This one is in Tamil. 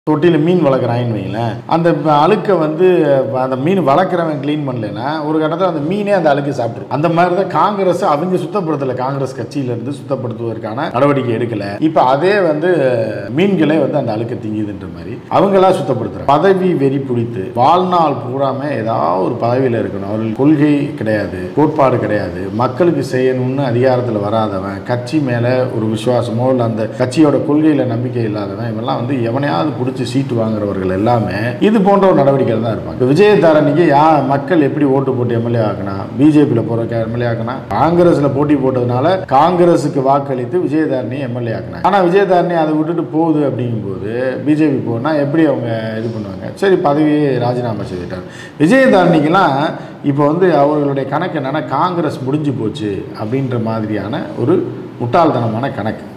தொட்டியில் மீன் வளர்க்குறாங்கன்னு வைங்களேன் அந்த ப- அழுக்கை வந்து ப- அந்த மீன் வளர்க்குறவன் க்ளீன் பண்ணலைன்னா ஒரு கட்டத்தில் அந்த மீனே அந்த அழுக்கு சாப்பிட்ரும் அந்த மாதிரி தான் காங்கிரஸ் அவங்க சுத்தப்படுத்தலை காங்கிரஸ் கட்சியிலேருந்து சுத்தப்படுத்துவதற்கான நடவடிக்கை எடுக்கலை இப்போ அதே வந்து மீன்களே வந்து அந்த அழுக்கை திங்குதுன்ற மாதிரி அவங்களா சுத்தப்படுத்துறாங்க பதவி வெறி பிடித்து வாழ்நாள் பூராமே ஏதாவது ஒரு பதவியில் இருக்கணும் அவர்கள் கொள்கை கிடையாது கோட்பாடு கிடையாது மக்களுக்கு செய்யணும்னு அதிகாரத்தில் வராதவன் கட்சி மேலே ஒரு விசுவாசமோ இல்லை அந்த கட்சியோட கொள்கையில் நம்பிக்கை இல்லாதவன் இவெல்லாம் வந்து எவனையாவது பிடிச்சி சீட்டு வாங்குறவர்கள் எல்லாமே இது போன்ற ஒரு நடவடிக்கையில் தான் இருப்பாங்க விஜயதாரணிக்கு யா மக்கள் எப்படி ஓட்டு போட்டு எம்எல்ஏ ஆக்கினா பிஜேபியில் போகிற எம்எல்ஏ ஆக்கினா காங்கிரஸில் போட்டி போட்டதுனால காங்கிரஸுக்கு வாக்களித்து விஜயதாரணி எம்எல்ஏ ஆக்கினாங்க ஆனால் விஜயதாரணி அதை விட்டுட்டு போகுது அப்படிங்கும்போது பிஜேபி போனால் எப்படி அவங்க இது பண்ணுவாங்க சரி பதவியை ராஜினாமா செய்துட்டார் விஜயதாரணிக்கெல்லாம் இப்போ வந்து அவர்களுடைய கணக்கு என்னன்னா காங்கிரஸ் முடிஞ்சு போச்சு அப்படின்ற மாதிரியான ஒரு முட்டாள்தனமான கணக்கு